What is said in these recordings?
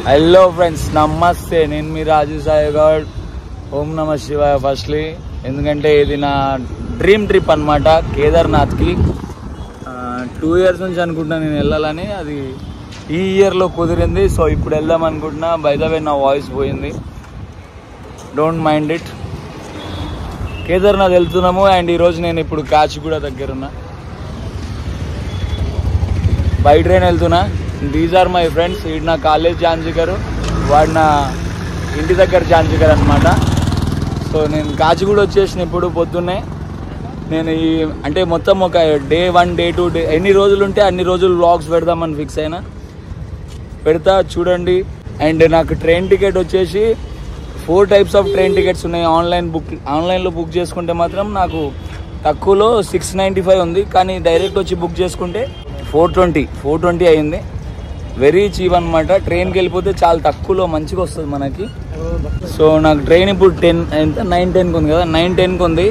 Hello friends నమస్తే నేను మీ రాజు సాయి గౌడ్ ఓం నమ శివాయ ఫస్ట్లీ ఎందుకంటే ఇది నా డ్రీమ్ ట్రిప్ అనమాట కేదార్నాథ్కి టూ ఇయర్స్ నుంచి అనుకుంటున్నా నేను వెళ్ళాలని అది ఈ ఇయర్లో కుదిరింది సో ఇప్పుడు వెళ్దాం అనుకుంటున్నా బై ద వే నా వాయిస్ పోయింది డోంట్ మైండ్ ఇట్ కేదార్నాథ్ వెళ్తున్నాము అండ్ ఈరోజు నేను ఇప్పుడు కాచిగూడ దగ్గర ఉన్నా బై ట్రైన్ వెళ్తున్నా దీస్ ఆర్ మై ఫ్రెండ్స్ ఈడు నా కాలేజ్ ఝాన్సీ గారు వాడు నా ఇంటి దగ్గర ఝాన్సీ గారు అనమాట సో నేను కాచిగూడ వచ్చేసిన ఇప్పుడు పొద్దున్నే నేను ఈ అంటే మొత్తం ఒక day one day two day ఎన్ని రోజులు ఉంటే అన్ని రోజులు వ్లాగ్స్ పెడదామని ఫిక్స్ అయినా పెడతా చూడండి అండ్ నాకు ట్రైన్ టికెట్ వచ్చేసి four types of train tickets ఉన్నాయి ఆన్లైన్ బుక్ ఆన్లైన్లో బుక్ చేసుకుంటే మాత్రం నాకు తక్కువలో సిక్స్ నైంటీ ఫైవ్ ఉంది కానీ డైరెక్ట్ వచ్చి బుక్ చేసుకుంటే ఫోర్ ట్వంటీ ఫోర్ ట్వంటీ అయింది వెరీ చీప్ అనమాట ట్రైన్కి వెళ్ళిపోతే చాలా తక్కువలో మంచిగా వస్తుంది మనకి సో నాకు ట్రైన్ ఇప్పుడు టెన్ ఎంత నైన్ టెన్కి ఉంది కదా నైన్ టెన్కి ఉంది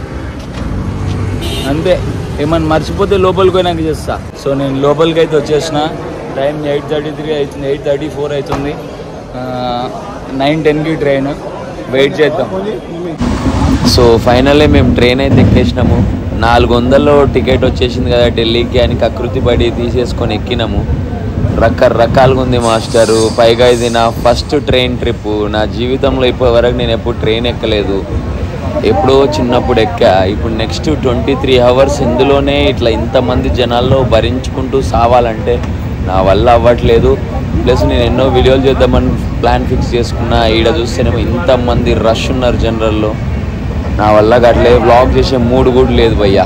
అంతే ఏమన్నా మర్చిపోతే లోపలికి పోయినాక చేస్తా సో నేను లోపలికి అయితే వచ్చేసిన టైం ఎయిట్ థర్టీ త్రీ అవుతుంది ఎయిట్ థర్టీ ఫోర్ అవుతుంది నైన్ టెన్కి ట్రైన్ వెయిట్ చేద్దాం సో ఫైనల్లీ మేము ట్రైన్ అయితే ఎక్కేసినాము నాలుగు వందల్లో టికెట్ వచ్చేసింది కదా ఢిల్లీకి అని కకృతి పడి తీసేసుకొని ఎక్కినాము రకరకాలుగా ఉంది మాస్టరు పైగా ఇది నా ఫస్ట్ ట్రైన్ ట్రిప్ నా జీవితంలో ఇప్పటి వరకు నేను ఎప్పుడు ట్రైన్ ఎక్కలేదు ఎప్పుడో చిన్నప్పుడు ఎక్కా ఇప్పుడు నెక్స్ట్ ట్వంటీ త్రీ అవర్స్ ఇందులోనే ఇట్లా ఇంతమంది జనాల్లో భరించుకుంటూ సావాలంటే నా వల్ల అవ్వట్లేదు ప్లస్ నేను ఎన్నో వీడియోలు చేద్దామని ప్లాన్ ఫిక్స్ చేసుకున్నా ఈడ చూస్తేనేమో ఇంతమంది రష్ ఉన్నారు జనరల్లో నా వల్ల గట్లే వ్లాగ్ చేసే మూడు కూడా లేదు భయ్యా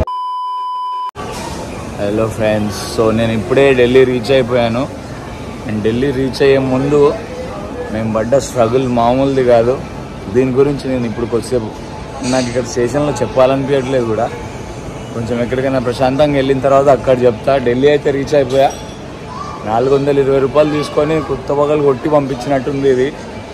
హలో ఫ్రెండ్స్ సో నేను ఇప్పుడే ఢిల్లీ రీచ్ అయిపోయాను అండ్ ఢిల్లీ రీచ్ అయ్యే ముందు మేము పడ్డ స్ట్రగుల్ మామూలుది కాదు దీని గురించి నేను ఇప్పుడు కొద్దిసేపు నాకు ఇక్కడ స్టేషన్లో చెప్పాలనిపించట్లేదు కూడా కొంచెం ఎక్కడికైనా ప్రశాంతంగా వెళ్ళిన తర్వాత అక్కడ చెప్తా ఢిల్లీ అయితే రీచ్ అయిపోయా నాలుగు వందల ఇరవై రూపాయలు తీసుకొని కొత్త పగలు కొట్టి పంపించినట్టుంది ఇది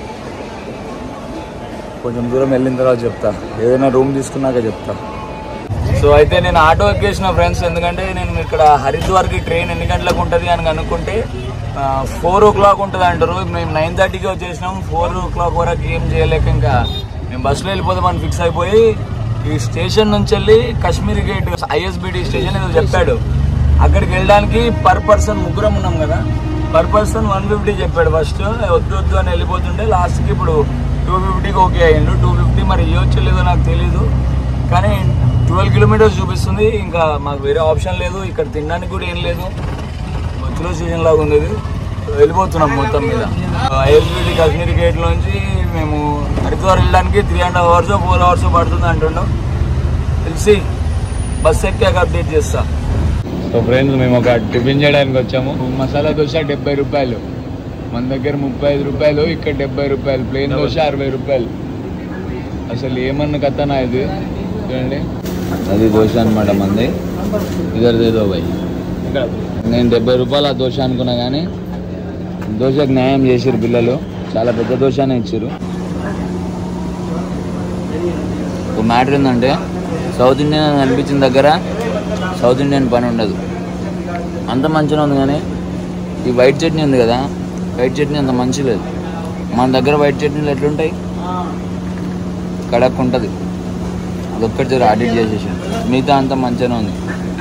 కొంచెం దూరం వెళ్ళిన తర్వాత చెప్తా ఏదైనా రూమ్ తీసుకున్నాక చెప్తా సో అయితే నేను ఆటో ఎక్కేసిన ఫ్రెండ్స్ ఎందుకంటే నేను ఇక్కడ హరిద్వార్కి ట్రైన్ ఎన్ని గంటలకు ఉంటుంది అని అనుకుంటే ఫోర్ ఓ క్లాక్ ఉంటుంది అంటారు మేము నైన్ థర్టీకి వచ్చేసినాం ఫోర్ ఓ క్లాక్ వరకు ఏం చేయలేక ఇంకా మేము బస్సులో వెళ్ళిపోదామని ఫిక్స్ అయిపోయి ఈ స్టేషన్ నుంచి వెళ్ళి కాశ్మీర్ గేట్ ఐఎస్బిటి స్టేషన్ ఏదో చెప్పాడు అక్కడికి వెళ్ళడానికి పర్ పర్సన్ ముగ్గురం ఉన్నాం కదా పర్ పర్సన్ వన్ ఫిఫ్టీ చెప్పాడు ఫస్ట్ వద్దు వద్దు అని వెళ్ళిపోతుంటే లాస్ట్కి ఇప్పుడు టూ ఫిఫ్టీకి ఓకే అయ్యిండు టూ ఫిఫ్టీ మరి ఇవ్వచ్చు లేదో నాకు తెలీదు కానీ ట్వెల్వ్ కిలోమీటర్స్ చూపిస్తుంది ఇంకా మాకు వేరే ఆప్షన్ లేదు ఇక్కడ తినడానికి కూడా ఏం లేదు మధ్యలో స్టేషన్ లాగా ఉంది ఇది వెళ్ళిపోతున్నాం మొత్తం మీద ఐఎస్బిటి కాశ్మీర్ గేట్ నుంచి మేము హరిద్వార్ వెళ్ళడానికి three and half hours four hours పడుతుంది అంటుండం తెలిసి బస్ ఎక్కాక అప్డేట్ చేస్తా సో ఫ్రెండ్స్ మేము ఒక టిఫిన్ చేయడానికి వచ్చాము మసాలా దోశ డెబ్బై రూపాయలు మన దగ్గర ముప్పై ఐదు రూపాయలు ఇక్కడ డెబ్బై రూపాయలు ప్లేన్ దోశ అరవై రూపాయలు అసలు ఏమన్నా కథనా ఇది చూడండి అది దోశ అనమాట మంది ఇదరిదేదో భయ్ నేను డెబ్బై రూపాయలు ఆ దోశ అనుకున్నా కానీ దోశకు న్యాయం చేసిరు పిల్లలు చాలా పెద్ద దోశనే ఇచ్చారు ఒక మ్యాటర్ ఏంటంటే సౌత్ ఇండియన్ అని అనిపించిన దగ్గర సౌత్ ఇండియన్ పని ఉండదు అంత మంచిగా ఉంది కానీ ఈ వైట్ చట్నీ ఉంది కదా వైట్ చట్నీ అంత మంచి లేదు మన దగ్గర వైట్ చట్నీలు ఎట్లుంటాయి కడక్ ఉంటుంది అదొక్కటి జర ఆడిట్ చేసేసి మిగతా అంతా మంచిగానే ఉంది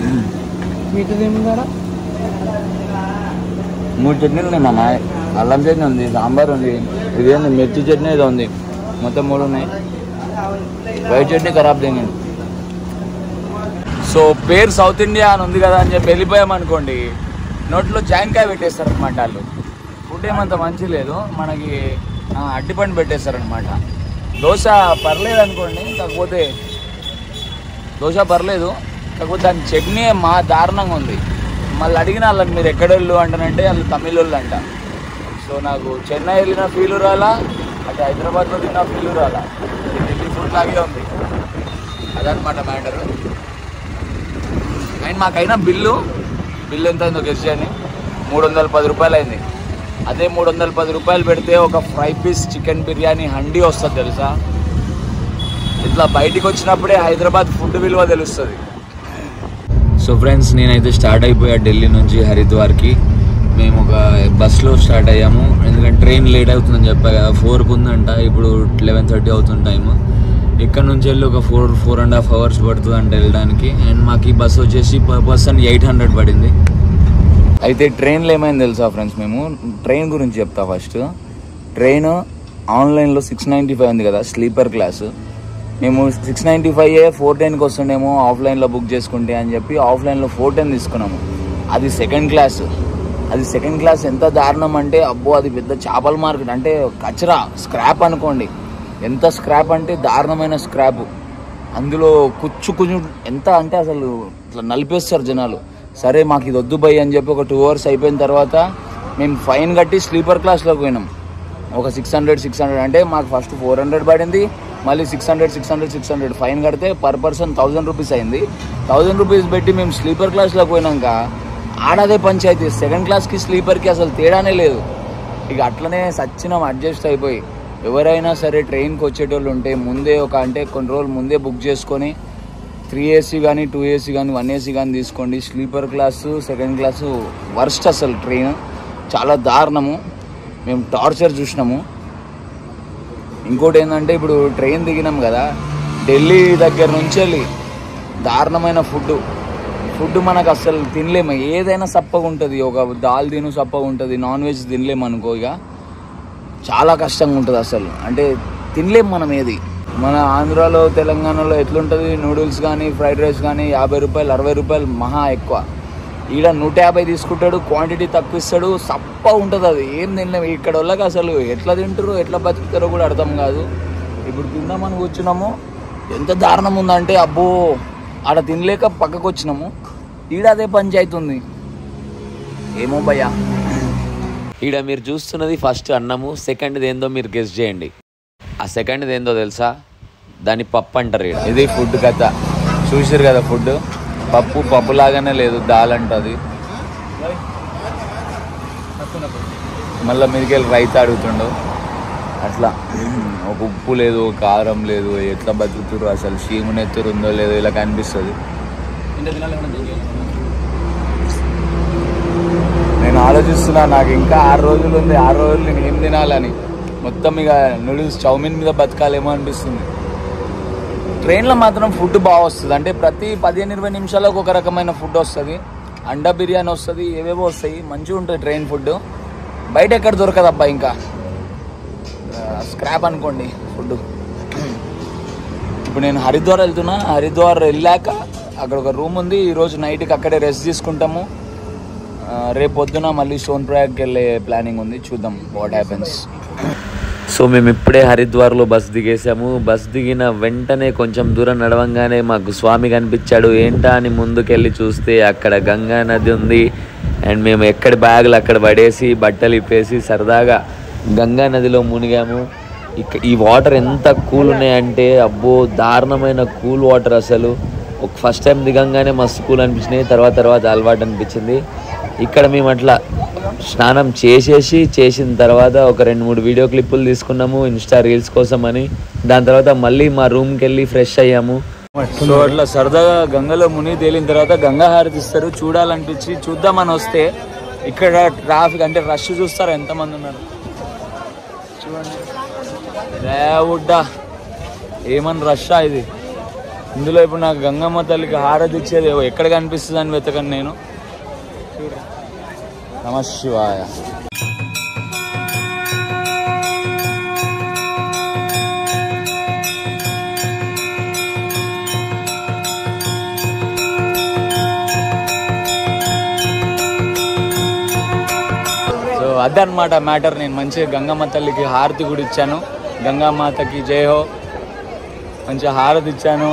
మూడు చట్నీలు ఉన్నాయి మా అల్లం చట్నీ ఉంది సాంబార్ ఉంది ఇదేంది మిర్చి చట్నీ ఏదో ఉంది మొత్తం మూడు ఉన్నాయి వైట్ చట్నీ ఖరాబ్ తింగండి సో పేరు సౌత్ ఇండియా అని ఉంది కదా అని చెప్పి వెళ్ళిపోయామనుకోండి నోట్లో జాంకాయ పెట్టేస్తారు అనమాట వాళ్ళు ఫుడ్ ఏమంత మంచి లేదు మనకి ఆ, అట్టిపండు పెట్టేస్తారు అనమాట దోశ పర్లేదు అనుకోండి కాకపోతే దోశ పర్లేదు కాకపోతే దాని చట్నీ మా దారుణంగా ఉంది మళ్ళీ అడిగిన వాళ్ళని మీరు ఎక్కడ వెళ్ళు అంటానంటే వాళ్ళు తమిళ వాళ్ళు అంట సో నాకు చెన్నై వెళ్ళిన ఫీల్ రాలా అటు హైదరాబాద్లో తిన్న ఫీల్ రాలా ఇది ఢిల్లీ ఫుడ్ లాగే ఉంది అదనమాట మ్యాటర్ అండ్ మాకైనా బిల్లు బిల్లు ఎంత అయిందో గెస్ట్ చేయండి మూడు వందల పది రూపాయలు అయింది అదే మూడు వందల పది రూపాయలు పెడితే ఒక fry piece chicken biryani handi వస్తుంది తెలుసా ఇట్లా బయటికి వచ్చినప్పుడే హైదరాబాద్ ఫుడ్ విలువ తెలుస్తుంది సో ఫ్రెండ్స్ నేనైతే స్టార్ట్ అయిపోయా ఢిల్లీ నుంచి హరిద్వార్కి మేము ఒక బస్లో స్టార్ట్ అయ్యాము ఎందుకంటే ట్రైన్ లేట్ అవుతుందని చెప్పా కదా ఫోర్కి ఉందంట ఇప్పుడు లెవెన్ థర్టీ అవుతుంది టైం ఇక్కడ నుంచి వెళ్ళి ఒక four four and half hours పడుతుంది అంట వెళ్ళడానికి అండ్ మాకు ఈ బస్ వచ్చేసి పర్ పర్సన్ ఎయిట్ హండ్రెడ్ పడింది అయితే ట్రైన్లో ఏమైంది తెలుసా ఫ్రెండ్స్ మేము ట్రైన్ గురించి చెప్తా ఫస్ట్ ట్రైన్ ఆన్లైన్లో సిక్స్ నైంటీ ఫైవ్ ఉంది కదా స్లీపర్ క్లాస్ మేము సిక్స్ నైంటీ ఫైవ్ ఫోర్ టెన్కి వస్తుండేమో ఆఫ్లైన్లో బుక్ చేసుకుంటే అని చెప్పి ఆఫ్లైన్లో ఫోర్ టెన్ తీసుకున్నాము అది సెకండ్ క్లాస్ అది సెకండ్ క్లాస్ ఎంత దారుణం అంటే అబ్బో అది పెద్ద చేపల మార్కెట్ అంటే కచరా స్క్రాప్ అనుకోండి ఎంత స్క్రాప్ అంటే దారుణమైన స్క్రాప్ అందులో కుచ్చు కుచ్చు ఎంత అంటే అసలు ఇట్లా నలిపేస్తారు జనాలు సరే మాకు ఇది వద్దు భయ్ అని చెప్పి ఒక టూ అవర్స్ అయిపోయిన తర్వాత మేము ఫైన్ కట్టి స్లీపర్ క్లాస్లోకి పోయినాం ఒక సిక్స్ హండ్రెడ్ సిక్స్ హండ్రెడ్ అంటే మాకు ఫస్ట్ ఫోర్ హండ్రెడ్ పడింది మళ్ళీ six hundred six hundred six hundred fine కడితే పర్ పర్సన్ థౌజండ్ రూపీస్ అయింది థౌజండ్ రూపీస్ పెట్టి మేము స్లీపర్ క్లాస్లోకి పోయినాక ఆడదే పంచాయతీ సెకండ్ క్లాస్కి స్లీపర్కి అసలు తేడానే లేదు ఇక అట్లనే సచ్చినం అడ్జస్ట్ అయిపోయి ఎవరైనా సరే ట్రైన్కి వచ్చేటోళ్ళు ఉంటే ముందే ఒక అంటే కొన్ని రోజులు ముందే బుక్ చేసుకొని త్రీ ఏసీ కానీ టూ ఏసీ కానీ వన్ ఏసీ కానీ తీసుకోండి sleeper class second class worst అసలు ట్రైన్ చాలా దారుణము మేము టార్చర్ చూసినాము ఇంకోటి ఏంటంటే ఇప్పుడు ట్రైన్ దిగినాం కదా ఢిల్లీ దగ్గర నుంచి వెళ్ళి దారుణమైన ఫుడ్ ఫుడ్ మనకు అసలు తినలేము ఏదైనా సప్పగా ఉంటుంది ఒక దాల్ తిను సప్పగా ఉంటుంది నాన్ వెజ్ తినలేము అనుకో ఇక చాలా కష్టంగా ఉంటుంది అసలు అంటే తినలేం మనం ఏది మన ఆంధ్రాలో తెలంగాణలో ఎట్లుంటుంది నూడిల్స్ కానీ ఫ్రైడ్ రైస్ కానీ యాభై రూపాయలు అరవై రూపాయలు మహా ఎక్కువ ఈడ నూట యాభై తీసుకుంటాడు క్వాంటిటీ తక్కువ ఇస్తాడు సప్ప ఉంటుంది అది ఏం తినలేము ఇక్కడ వాళ్ళకి అసలు ఎట్లా తింటారో ఎట్లా బతుకుతారో కూడా అర్థం కాదు ఇప్పుడు తిందామని కూర్చున్నాము ఎంత దారుణం ఉందంటే అబ్బో ఆడ తినలేక పక్కకు వచ్చినాము ఈడ అదే పంచాయతీ ఉంది ఏమో భయ్యా ఈడ మీరు చూస్తున్నది ఫస్ట్ అన్నము సెకండ్ది ఏందో మీరు గెస్ట్ చేయండి ఆ సెకండ్ది ఏందో తెలుసా దాన్ని పప్పు అంటారు ఈడ ఇది ఫుడ్ కథ చూసారు కదా ఫుడ్ పప్పు పప్పు లాగానే లేదు దాల్ అంటది మళ్ళీ మీదకెళ్ళి రైతా అడుగుతుండు అట్లా ఒక ఉప్పు లేదు ఒక కారం లేదు ఎట్లా బతుకుతురు అసలు చీమునెత్తురు ఉందో లేదో ఇలా కనిపిస్తుంది నేను ఆలోచిస్తున్నా నాకు ఇంకా ఆరు రోజులు ఉంది ఆరు రోజులు నేను ఏం తినాలని మొత్తం ఇక నూడిల్స్ చౌమిన్ మీద బతకాలేమో అనిపిస్తుంది ట్రైన్లో మాత్రం ఫుడ్ బాగా వస్తుంది అంటే ప్రతి పదిహేను ఇరవై నిమిషాలకు ఒక రకమైన ఫుడ్ వస్తుంది అండా బిర్యానీ వస్తుంది ఏవేవో వస్తాయి మంచిగా ఉంటుంది ట్రైన్ ఫుడ్ బయట ఎక్కడ దొరకదు అబ్బా ఇంకా స్క్రాప్ అనుకోండి ఫుడ్ ఇప్పుడు నేను హరిద్వార్ వెళ్తున్నా హరిద్వార్ వెళ్ళాక అక్కడ ఒక రూమ్ ఉంది ఈరోజు నైట్కి అక్కడే రెస్ట్ తీసుకుంటాము ఆ, రేపు పొద్దున మళ్ళీ సోన్ ప్రయాగ్కి వెళ్ళే ప్లానింగ్ ఉంది చూద్దాం వాట్ హ్యాపెన్స్ సో మేము ఇప్పుడే హరిద్వార్లో బస్ దిగేసాము బస్ దిగిన వెంటనే కొంచెం దూరం నడవంగానే మాకు స్వామి కనిపించాడు ఏంటా అని ముందుకెళ్ళి చూస్తే అక్కడ గంగా నది ఉంది అండ్ మేము ఎక్కడి బ్యాగులు అక్కడ పడేసి బట్టలు ఇప్పేసి సరదాగా గంగా నదిలో మునిగాము ఇక ఈ వాటర్ ఎంత కూల్ ఉన్నాయంటే అబ్బో దారుణమైన కూల్ వాటర్ అసలు ఒక ఫస్ట్ టైం దిగంగానే మస్తు కూల్ అనిపించినాయి తర్వాత తర్వాత అలవాటు అనిపించింది ఇక్కడ మేము అట్లా స్నానం చేసేసి చేసిన తర్వాత ఒక రెండు మూడు వీడియో క్లిప్పులు తీసుకున్నాము ఇన్స్టా రీల్స్ కోసం అని దాని తర్వాత మళ్ళీ మా రూమ్కి వెళ్ళి ఫ్రెష్ అయ్యాము సో అట్లా సరదాగా గంగలో మునిగి తేలిన తర్వాత గంగా హారతి ఇస్తారు చూడాలనిపించి చూద్దామని వస్తే ఇక్కడ ట్రాఫిక్ అంటే రష్ చూస్తారా ఎంతమంది ఉన్నారు చూడండి రేవుడ్డా ఏమని రషా ఇది ఇందులో ఇప్పుడు నాకు గంగమ్మ తల్లికి హారతి ఇచ్చేది ఎక్కడ కనిపిస్తుంది అని వెతకను నేను నమ శివాయ సో అదనమాట మ్యాటర్ నేను మంచిగా గంగమ్మ తల్లికి హారతి కూడా ఇచ్చాను గంగామాతకి జై హో మంచిగా హారతి ఇచ్చాను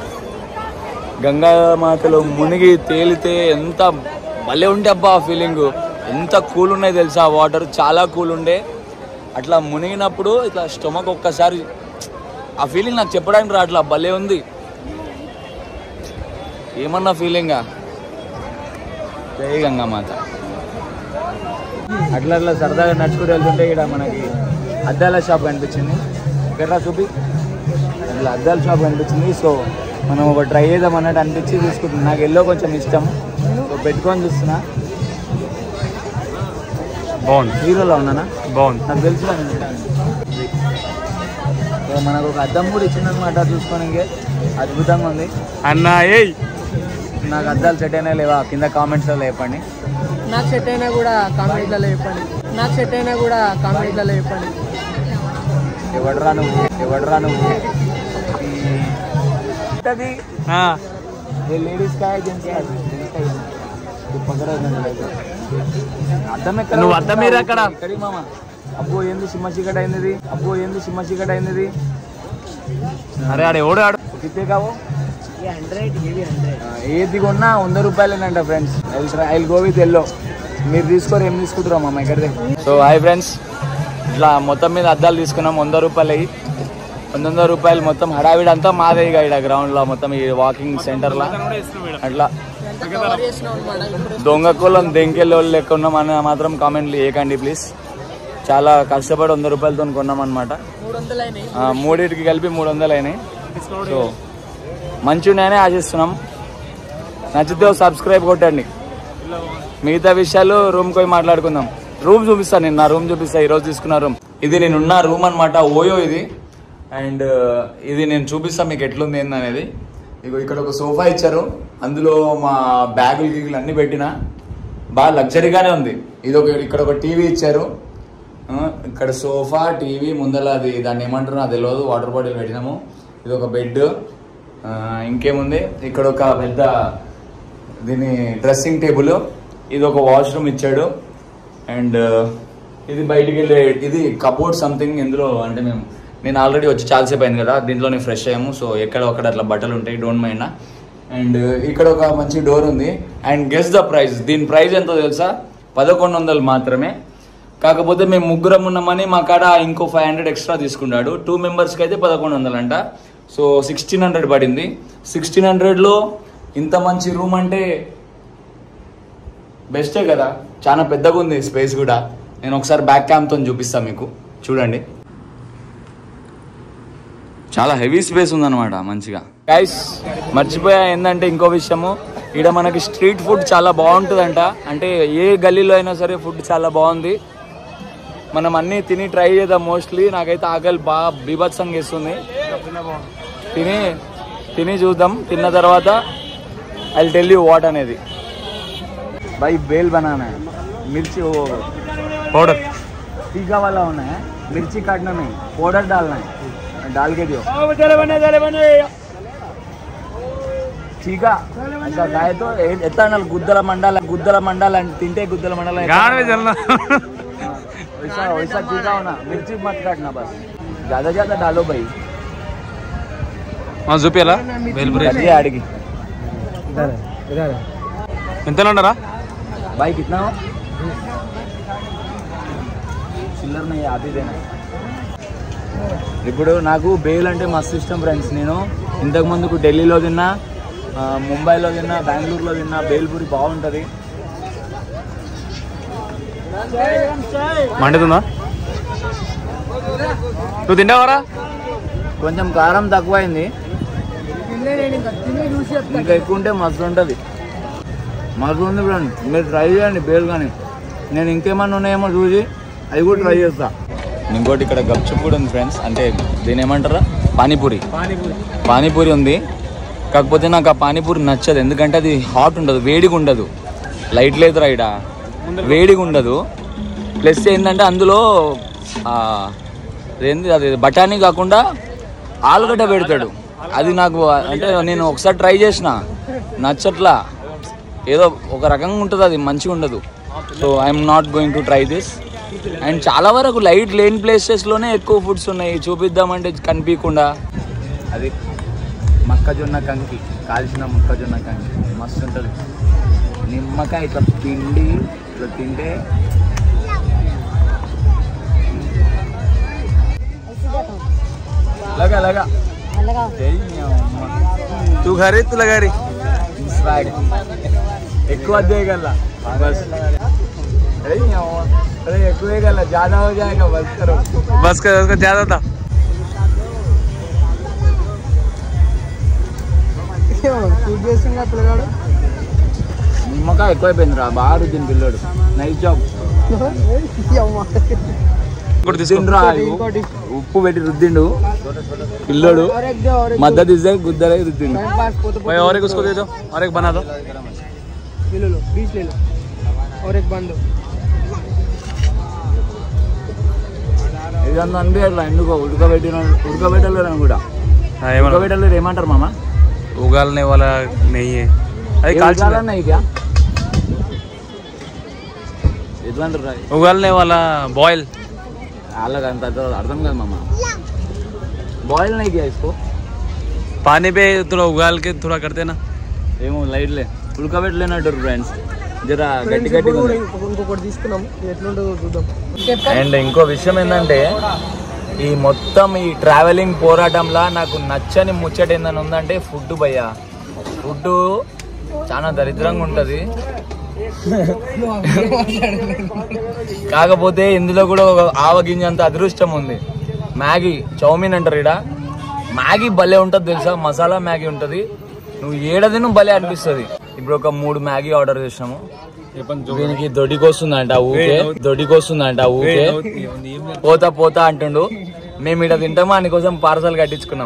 గంగామాతలో మునిగి తేలితే ఎంత భలే ఉండే అబ్బా ఆ ఫీలింగ్ ఎంత కూల్ ఉన్నాయి తెలుసా ఆ వాటర్ చాలా కూల్ ఉండే అట్లా మునిగినప్పుడు ఇట్లా స్టొమక్ ఒక్కసారి ఆ ఫీలింగ్ నాకు చెప్పడానికి రా అట్లా భలే ఉంది ఏమన్నా ఫీలింగా జై గంగామాత అట్లా అట్లా సరదాగా నడుచుకుంటూ వెళ్తుంటే ఇక్కడ మనకి అద్దాల షాప్ కనిపించింది ఇక్కడ చూపి అట్లా అద్దాల షాప్ కనిపించింది సో మనం ఒక ట్రై చేద్దాం అన్నట్టు అనిపించి తీసుకుంటున్నాం నాకు ఎల్లో కొంచెం ఇష్టం సో పెట్టుకొని చూస్తున్నా బాగుంది హీరోలో ఉన్నానా బాగుంది నాకు తెలుసు కదా నేను. సో మనకు ఒక అద్దం కూడా ఇచ్చిందనమాట చూసుకోనికి అద్భుతంగా ఉంది అన్న ఏయ్ నాకు అద్దాలు సెట్ అయినా లేవా కింద కామెంట్స్లో చెప్పండి నాకు సెట్ అయినా కూడా కామెంట్లలో చెప్పండి నాకు సెట్ అయినా కూడా కామెంట్లలో చెప్పండి ఎవడరా నువ్వు ఎవడరా నువ్వు అది ఆ, ये लेडीज का है जेंट्स का है जेंट्स का ही है तू पकड़ा అద్దం ఎక్కడ నువ్వు అద్దం మీద ఎక్కడ? ఇక్కడి మామ అబ్బో ఏంది సిమ్మ చీకటి అయింది అబ్బో ఏంది సిమ్మ చీకటి అయింది అరే ఆడు ఎవడు ఆడు కితే కావో హండ్రెడ్ ఇది హండ్రెడ్ ఏది కొన్నా వంద రూపాయలేనంట friends I go with yellow మీరు తీసుకోరు ఏం తీసుకుంటారా మామ ఇక్కడిదే సో హాయ్ ఫ్రెండ్స్ ఇట్లా మొత్తం మీద అద్దాలు తీసుకున్నాం వంద రూపాయలు అయ్యి వంద వంద రూపాయలు మొత్తం హడావిడి అంతా మాదే ఇక ఇక్కడ గ్రౌండ్ లో మొత్తం ఈ వాకింగ్ సెంటర్ లా అట్లా ఎంత కవర్ చేసినాం అనమాట ఇప్పుడు దొంగ కులం దెంకెళ్ళ వాళ్ళు లెక్క ఉన్నామని మాత్రం కామెంట్లు చేయకండి ప్లీజ్ చాలా కష్టపడి వంద రూపాయలతో కొన్నాం అనమాట మూడు వందలు అయినాయి మూడింటికి కలిపి మూడు వందలు అయినాయి సో మంచి ఉన్నాయని ఆశిస్తున్నాం నచ్చితే సబ్స్క్రైబ్ కొట్టండి మిగతా విషయాలు రూమ్కి పోయి మాట్లాడుకుందాం రూమ్ చూపిస్తాను నేను నా రూమ్ చూపిస్తా ఈరోజు తీసుకున్న రూమ్ ఇది నేను ఉన్న రూమ్ అనమాట ఓయో ఇది అండ్ ఇది నేను చూపిస్తా మీకు ఎట్లుంది ఏంది అనేది ఇగో ఇక్కడ ఒక సోఫా ఇచ్చారు అందులో మా బ్యాగులు గిగులు అన్ని పెట్టిన బాగా లగ్జరీగానే ఉంది ఇది ఒక ఇక్కడ ఒక టీవీ ఇచ్చారు ఆ, ఇక్కడ సోఫా టీవీ ముందర అది దాన్ని ఏమంటారు నాకు తెలియదు వాటర్ బాటిల్ పెట్టినాము ఇది ఒక బెడ్ ఇంకేముంది ఇక్కడ ఒక పెద్ద దీని డ్రెస్సింగ్ టేబుల్ ఇది ఒక వాష్రూమ్ ఇచ్చాడు అండ్ ఇది బయటికి వెళ్ళే ఇది కబోర్డ్ సంథింగ్ ఇందులో అంటే మేము నేను ఆల్రెడీ వచ్చి చాలాసేపు అయింది కదా దీంట్లోనే ఫ్రెష్ అయ్యాము సో ఎక్కడ ఒకటి అట్లా బట్టలు ఉంటాయి డోంట్ మైండ్ అండ్ ఇక్కడ ఒక మంచి డోర్ ఉంది అండ్ గెస్ ద ప్రైస్ దీని ప్రైస్ ఎంతో తెలుసా పదకొండు వందలు మాత్రమే కాకపోతే మేము ముగ్గురం ఉన్నామని మా కాడ ఇంకో ఫైవ్ హండ్రెడ్ ఎక్స్ట్రా తీసుకున్నాడు టూ మెంబర్స్కి అయితే పదకొండు వందలు అంట సో సిక్స్టీన్ హండ్రెడ్ పడింది సిక్స్టీన్ హండ్రెడ్లో ఇంత మంచి రూమ్ అంటే బెస్టే కదా చాలా పెద్దగా ఉంది స్పేస్ కూడా నేను ఒకసారి బ్యాక్ క్యామ్తో చూపిస్తాను మీకు చూడండి చాలా హెవీ స్పేస్ ఉందన్నమాట మంచిగా గైస్ మర్చిపోయా ఏంటంటే ఇంకో విషయము ఇక్కడ మనకి స్ట్రీట్ ఫుడ్ చాలా బాగుంటుందంట అంటే ఏ గల్లీలో అయినా సరే ఫుడ్ చాలా బాగుంది మనం అన్నీ తిని ట్రై చేద్దాం మోస్ట్లీ నాకైతే ఆకలి బాగా బీభత్సంగా వేస్తుంది తిని తిని చూద్దాం తిన్న తర్వాత ఐ టెల్ యూ వాట్ అనేది भाई बेल बनाना है मिर्ची वो పౌడర్ तीखा वाला होना है मिर्ची काटना नहीं पाउडर डालना है डाल के दियो ठीक है अच्छा खाए तो ए- ఎట్లా అనాలి గుద్దల మండాల గుద్దల మండాల అంటే తింటే గుద్దల మండాల ఎట్లా గాడి అనాలి? చల్లన हाँ, वैसा वैसा तीखा होना मिर्ची मत काटना बस ज्यादा ज्यादा डालो भाई మనం చూపియాలా వేలుపురి चलिए आड़गी ఎంత అంటారా भाई कितना हो చిల్లర नहीं आधी देना ఇప్పుడు నాకు బేల్ అంటే మస్తు ఇష్టం ఫ్రెండ్స్ నేను ఇంతకు ముందుకు ఢిల్లీలో తిన్నా ఆ, ముంబైలో తిన్నా బెంగళూరులో తిన్నా బేల్పూరి బాగుంటుంది మండుతుందా నువ్వు తింటావరా కొంచెం కారం తక్కువైంది తినలే నేను ఇంకా తిని చూసి చెప్తాను ఇంకా ఎక్కువ ఉంటే మస్తు ఉంటుంది మస్తు ఉంది ఫ్రెండ్ మీరు ట్రై చేయండి బేల్ కానీ నేను ఇంకేమన్నా ఉన్నాయేమో చూసి అవి కూడా ట్రై చేస్తా ఇంకోటి ఇక్కడ గప్చుప్ కూడా ఉంది ఫ్రెండ్స్ అంటే దీని ఏమంటారా పానీపూరి పానీపూరి పానీపూరి ఉంది కాకపోతే నాకు ఆ పానీపూరి నచ్చదు ఎందుకంటే అది హాట్ ఉండదు వేడిగా ఉండదు లైట్ లేదు రైడా వేడిగా ఉండదు ప్లస్ ఏంటంటే అందులో ఆ, ఏంది అది బఠానీ కాకుండా ఆలుగడ్డ పెడతాడు అది నాకు అంటే నేను ఒకసారి ట్రై చేసిన నచ్చట్లా ఏదో ఒక రకంగా ఉంటుంది అది మంచిగా ఉండదు so I'm not going to try this and చాలా వరకు లైట్ లేని ప్లేసెస్లోనే ఎక్కువ ఫుడ్స్ ఉన్నాయి చూపిద్దామంటే కనిపించకుండా అది మొక్కజొన్న కంకి కాల్చిన మొక్కజొన్న కంకి మస్తు ఉంటుంది నిమ్మకాయ ఇట్లా పిండి ఇట్లా తింటే లగా లగా తూ ఘరీ తు లగారి స్వాగ్ ఎక్కువ దేగల బస్ అరే అరే ఎక్కువ వేయగల జ్యాదా హో జాయేగా బస్ కరో బస్ కా బస్ కా జ్యాదా తా షూట్ చేసిందా పిల్లగాడు నిమ్మకాయ ఎక్కువైపోయింది రా బాగా రుద్దిన పిల్లోడు నైస్ జాబ్ ఇంకోటి తీసుకో రుద్దిండ్రా ఇంకోటి ఉప్పు పెట్టి రుద్దిండు పిల్లడు और एक दे और एक మద్దతు ఇస్తే గుద్దలే రుద్దిండు टाइम पास को तो भाई और एक उसको दे दो और एक बना दो ये ले लो बीस ले लो और एक बंद दो ఇదంతా అనిపించట్లా ఎందుకో ఉడకబెట్టిన ఉడకబెట్టలేరు కూడా हाँ ये बना ఉడకబెట్టలేరు ఏమంటారు మామ उगालने वाला नहीं है अरे काल चला ఉడకాలన్నా ఇక ఎట్లా అంటారు రా? उगालने वाला बॉयल వాళ్ళకి అంత అర్థం- అర్థం కాదు మామ బాయిల్ నై కియా ఇసుకో पानी पे थोड़ा उगाल के थोड़ा करते ना ఏమో లైట్లే ఉడకబెట్టలేనట్టు ఫ్రెండ్స్ జర గట్టి గట్టిగా ఉంది. ఇంకొకటి తీసుకున్నాం ఎట్లుంటుందో చూద్దాం అండ్ ఇంకో విషయం ఏంటంటే ఈ మొత్తం ఈ ట్రావెలింగ్ పోరాటంలో నాకు నచ్చని ముచ్చట ఏందని ఉందంటే ఫుడ్ భయ్యా ఫుడ్ చాలా దరిద్రంగా ఉంటుంది కాకపోతే ఇందులో కూడా ఒక ఆవగింజంత అదృష్టం ఉంది మ్యాగీ చౌమీన్ అంటారు ఇక్కడ మ్యాగీ భలే ఉంటుంది తెలుసా మసాలా మ్యాగీ ఉంటుంది నువ్వు ఏడదిను భలే అనిపిస్తుంది ఇప్పుడు ఒక మూడు మ్యాగీ ఆర్డర్ చేసినాము దీనికి దొడ్డికొస్తుందంట ఊకే దొడ్డికొస్తుందంట ఊకే పోతా పోతా అంటుండు మేము ఇక్కడ తింటామా అని కోసం పార్సల్ కట్టించుకున్నాం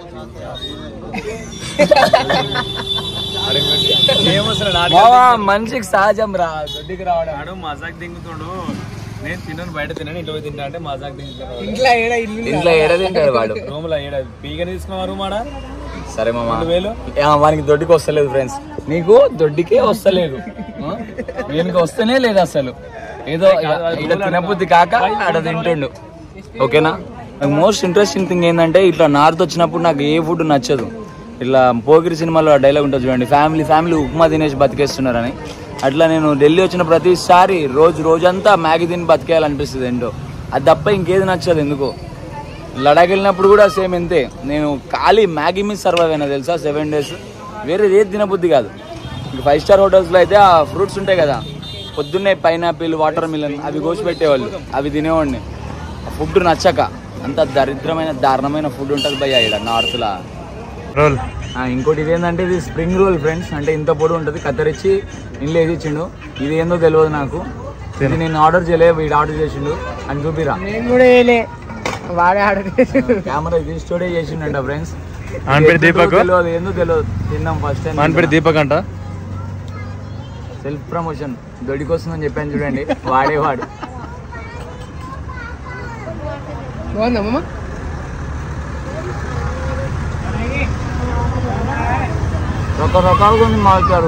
బావా, మనిషికి సహజం రా దొడ్డికి రావడం మజాక్ దింగుతుండు నేను తిన్నాను బయట తిన్నాను ఇంట్లో తింటా అంటే మజాక్ దింగుతున్నాడు ఇంట్లో ఏడ ఇల్లు ఇంట్లో ఏడ తింటాడు వాడు రూమ్ లో ఏడ పీగని తీసుకున్నా రూమ్ ఆడ సరే మామ రెండు వేలు? ఆ, వానికి దొడ్డికి వస్తలేదు ఫ్రెండ్స్ నీకు దొడ్డికే వస్తలేదు ఆ? వీనికి వస్తేనే లేదు అసలు ఏదో ఇక్కడ తినబుద్ధి కాక ఆడ తింటుండు ఓకేనా నాకు మోస్ట్ ఇంట్రెస్టింగ్ థింగ్ ఏంటంటే ఇట్లా నార్త్ వచ్చినప్పుడు నాకు ఏ ఫుడ్ నచ్చదు ఇట్లా పోకిరి సినిమాలో డైలాగ్ ఉంటుంది చూడండి ఫ్యామిలీ ఫ్యామిలీ ఉప్మా తినేసి బతికేస్తున్నారని అట్లా నేను ఢిల్లీ వచ్చిన ప్రతిసారి రోజు రోజంతా మ్యాగీ తిని బతికేయాలనిపిస్తుంది ఏంటో అది తప్ప ఇంకేది నచ్చదు ఎందుకో లడాక్ వెళ్ళినప్పుడు కూడా సేమ్ ఇంతే నేను ఖాళీ మ్యాగీ మీద సర్వైవ్ అయినా తెలుసా సెవెన్ డేస్ వేరే ఏది తినబుద్ధి కాదు ఇంక ఫైవ్ స్టార్ హోటల్స్లో అయితే ఆ ఫ్రూట్స్ ఉంటాయి కదా పొద్దున్నే పైనాపిల్ వాటర్ మిలన్ అవి కోసి పెట్టేవాళ్ళు అవి తినేవాడిని ఫుడ్ నచ్చక అంత దరిద్రమైన దారుణమైన ఫుడ్ ఉంటుంది భయ్యా ఇక్కడ నార్త్లో రోల్ ఇంకోటి ఇదేంటంటే ఇది స్ప్రింగ్ రోల్ ఫ్రెండ్స్ అంటే ఇంత పొడి ఉంటుంది కత్తరిచ్చి ఇంట్లో వేసి ఇచ్చిండు ఇది ఏందో తెలియదు నాకు ఇది నేను ఆర్డర్ చేయలే వీడు ఆర్డర్ చేసిండు అని చూపిరా నేను కూడా వేయలే వాడే ఆర్డర్ చేసి కెమెరా ఇది స్టోడే చేసిండంట ఫ్రెండ్స్ ఆయన పేరు దీపక్ తెలియదు ఎందుకు తెలియదు తిన్నాం ఫస్ట్ మన పేరు టైం దీపక్ అంట సెల్ఫ్ ప్రమోషన్ దొడికి వస్తుందని చెప్పాను చూడండి వాడేవాడు బాగుందా మామ రకరకాలుగా ఉంది మార్చారు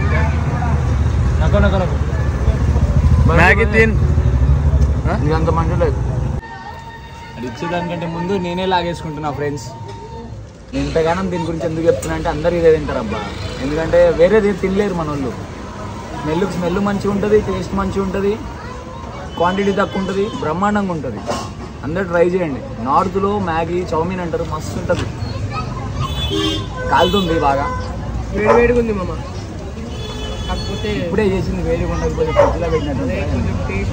మ్యాగీ తిన్ ఇది అంత మంచి లేదు అది ఇచ్చేదానికంటే ముందు నేనే లాగేసుకుంటున్నా ఫ్రెండ్స్ నేను ఇంతగానం దీని గురించి ఎందుకు చెప్తున్నా అంటే అందరు ఇదే తింటారు అబ్బా ఎందుకంటే వేరేది తినలేరు మన వాళ్ళు స్మెల్ స్మెల్ మంచిగా ఉంటుంది టేస్ట్ మంచిగా ఉంటుంది క్వాంటిటీ తక్కువ ఉంటుంది బ్రహ్మాండంగా ఉంటుంది అందరు ట్రై చేయండి నార్త్లో మ్యాగీ చౌమీన్ అంటారు మస్తు ఉంటుంది కాలుతుంది బాగా వేడి వేడిగా ఉంది మామ కాకపోతే ఇప్పుడే చేసింది వేరే ఉండకపోతే ఫ్రిడ్జ్లో పెట్టినట్టు అదే కొంచెం టేస్ట్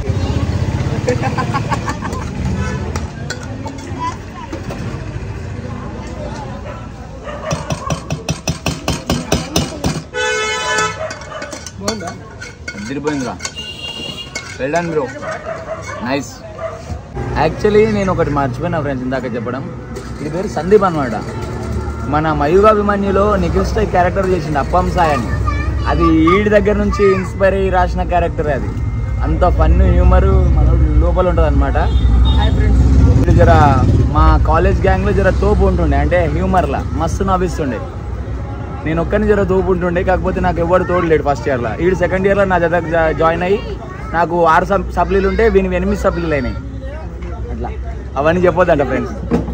బాగుందా అదిరిపోయిందిరా well done bro nice actually నేను ఒకటి మర్చిపోయినా ఫ్రెండ్స్ ఇందాక చెప్పడం ఇది పేరు సందీప్ అనమాట మన మయూరాభిమన్యులో నిఖిల్ స్టై క్యారెక్టర్ చేసిండు అప్పం సాయ్ అని అది ఈడి దగ్గర నుంచి ఇన్స్పైర్ అయ్యి రాసిన క్యారెక్టర్ అది అంత ఫన్ హ్యూమర్ మన లోపల ఉంటుంది అనమాట హాయ్ ఫ్రెండ్స్ ఇప్పుడు జర మా కాలేజ్ గ్యాంగ్లో జర తోపు ఉంటుండే అంటే హ్యూమర్లా మస్తు నవ్విస్తుండే నేను ఒక్కరిని జర తోపు ఉంటుండే కాకపోతే నాకు ఎవరు తోడు లేడు ఫస్ట్ ఇయర్లో ఈడు సెకండ్ ఇయర్లో నా జత జాయిన్ అయ్యి నాకు ఆరు సబ్ సప్లీలు ఉంటే వీని ఎనిమిది సప్లీలు అయినాయి అట్లా అవన్నీ చెప్పొద్దంట ఫ్రెండ్స్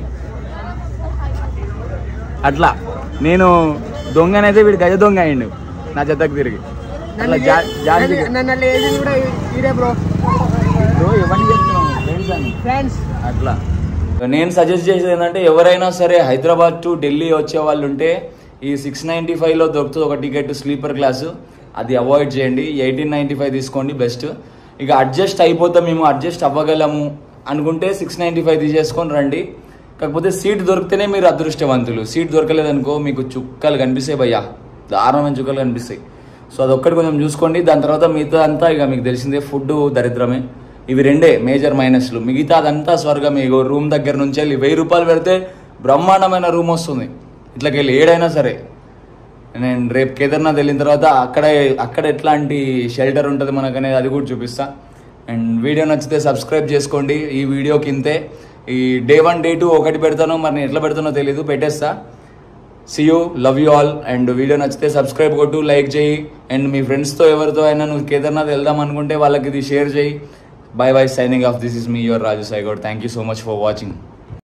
అట్లా నేను దొంగనైతే వీడు గజ దొంగ అయ్యిండు నా జతకు తిరిగి అట్లా జా జాన్సీ నన్ను- నన్ను లేచింది కూడా ఈడే బ్రో బ్రో ఇవన్నీ చెప్తున్నాను ఫ్రెండ్స్ అని ఫ్రెండ్స్ అట్లా నేను సజెస్ట్ చేసేది ఏంటంటే ఎవరైనా సరే హైదరాబాద్ టు ఢిల్లీ వచ్చే వాళ్ళు ఉంటే ఈ సిక్స్ నైంటీ ఫైవ్లో దొరుకుతుంది ఒక టికెట్ స్లీపర్ క్లాసు అది అవాయిడ్ చేయండి ఎయిటీన్ నైంటీ ఫైవ్ తీసుకోండి బెస్ట్ ఇక అడ్జస్ట్ అయిపోతాం మేము అడ్జస్ట్ అవ్వగలము అనుకుంటే సిక్స్ నైంటీ ఫైవ్ తీసేసుకొని రండి కాకపోతే సీట్ దొరికితేనే మీరు అదృష్టవంతులు సీట్ దొరకలేదనుకో మీకు చుక్కలు కనిపిస్తాయి భయ్యా దారుణమైన చుక్కలు కనిపిస్తాయి సో అదొక్కటి కొంచెం చూసుకోండి దాని తర్వాత మిగతా అంతా ఇక మీకు తెలిసిందే ఫుడ్ దరిద్రమే ఇవి రెండే మేజర్ మైనస్లు మిగతా అదంతా స్వర్గం ఇగో రూమ్ దగ్గర నుంచి వెళ్ళి వెయ్యి రూపాయలు పెడితే బ్రహ్మాండమైన రూమ్ వస్తుంది ఇట్లకి వెళ్ళి ఏడైనా సరే నేను రేపు కేదార్నాథ్ వెళ్ళిన తర్వాత అక్కడ అక్కడ ఎట్లాంటి షెల్టర్ ఉంటుంది మనకు అనేది అది కూడా చూపిస్తా అండ్ వీడియో నచ్చితే సబ్స్క్రైబ్ చేసుకోండి ఈ వీడియో కింతే ఈ డే వన్ డే టూ ఒకటి పెడతాను మరి నేను ఎట్లా పెడతానో తెలియదు పెట్టేస్తా see you love you all and video నచ్చితే సబ్స్క్రైబ్ కొట్టు లైక్ చేయి అండ్ మీ ఫ్రెండ్స్తో ఎవరితో అయినా నువ్వు కేదార్నాథ్ వెళ్దాం అనుకుంటే వాళ్ళకి ఇది షేర్ చేయి bye bye signing off this is me your Raju Saigoud thank you so much for watching